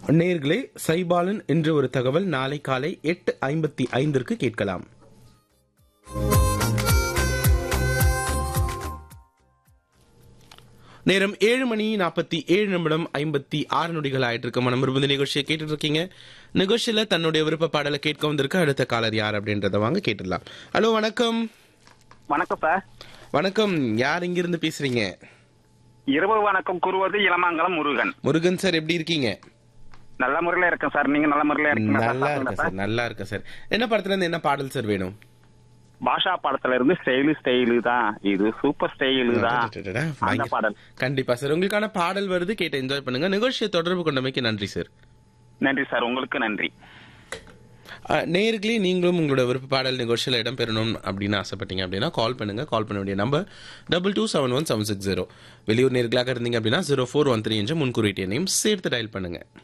நேர்களே சைபாலன் என்ற ஒரு தகவல் நாளை காலை எட்டு ஐம்பத்தி ஐந்திற்கு கேட்கலாம் நேரம் ஏழு மணி நாற்பத்தி ஏழு நிமிடம் ஐம்பத்தி ஆறு நொடிகள் ஆயிட்டு இருக்கு மனம் விரும்புந்த நிகழ்ச்சியை கேட்டுட்டு இருக்கீங்க நிகழ்ச்சியில தன்னுடைய விருப்ப பாடலை கேட்க வந்திருக்க அடுத்த காலர் யார் அப்படின்றத வாங்க கேட்டுடலாம் ஹலோ வணக்கம் வணக்கம் சார் வணக்கம் யார் இங்கிருந்து பேசுறீங்க இரவு வணக்கம் கூறுவது இளமாங்கலம் முருகன் முருகன் சார் எப்படி இருக்கீங்க நல்ல முறையில இருக்கேன் சார் நீங்க நல்ல முறையில இருக்கீங்களா நல்லா சார்? இருக்கேன் சார் நல்லா இருக்கேன் சார் என்ன படத்துல இருந்து என்ன பாடல் சார் வேணும் பாஷா படத்துல இருந்து ஸ்டைலு ஸ்டைலு தான் இது சூப்பர் ஸ்டைலு தான் அடடடடா, அந்த பயங்கர- பாடல் கண்டிப்பா சார் உங்களுக்கான பாடல் வருது கேட்டு என்ஜாய் பண்ணுங்க நிகழ்ச்சியை தொடர்பு கொண்டமைக்கு நன்றி சார் நன்றி சார் உங்களுக்கு நன்றி அஹ், நேயர்களே நீங்களும் உங்களோட விருப்ப பாடல் நிகழ்ச்சியில் இடம்பெறணும் அப்படின்னு ஆசைப்பட்டீங்க அப்படின்னா கால் பண்ணுங்க கால் பண்ண வேண்டிய number double two seven one seven six zero வெளியூர் நேர்களாக இருந்தீங்க அப்படின்னா ஜீரோ ஃபோர் ஒன் த்ரீ என்ற முன்குறியீட்டு எண்ணையும் சேர்த்து டயல் பண்ணுங்க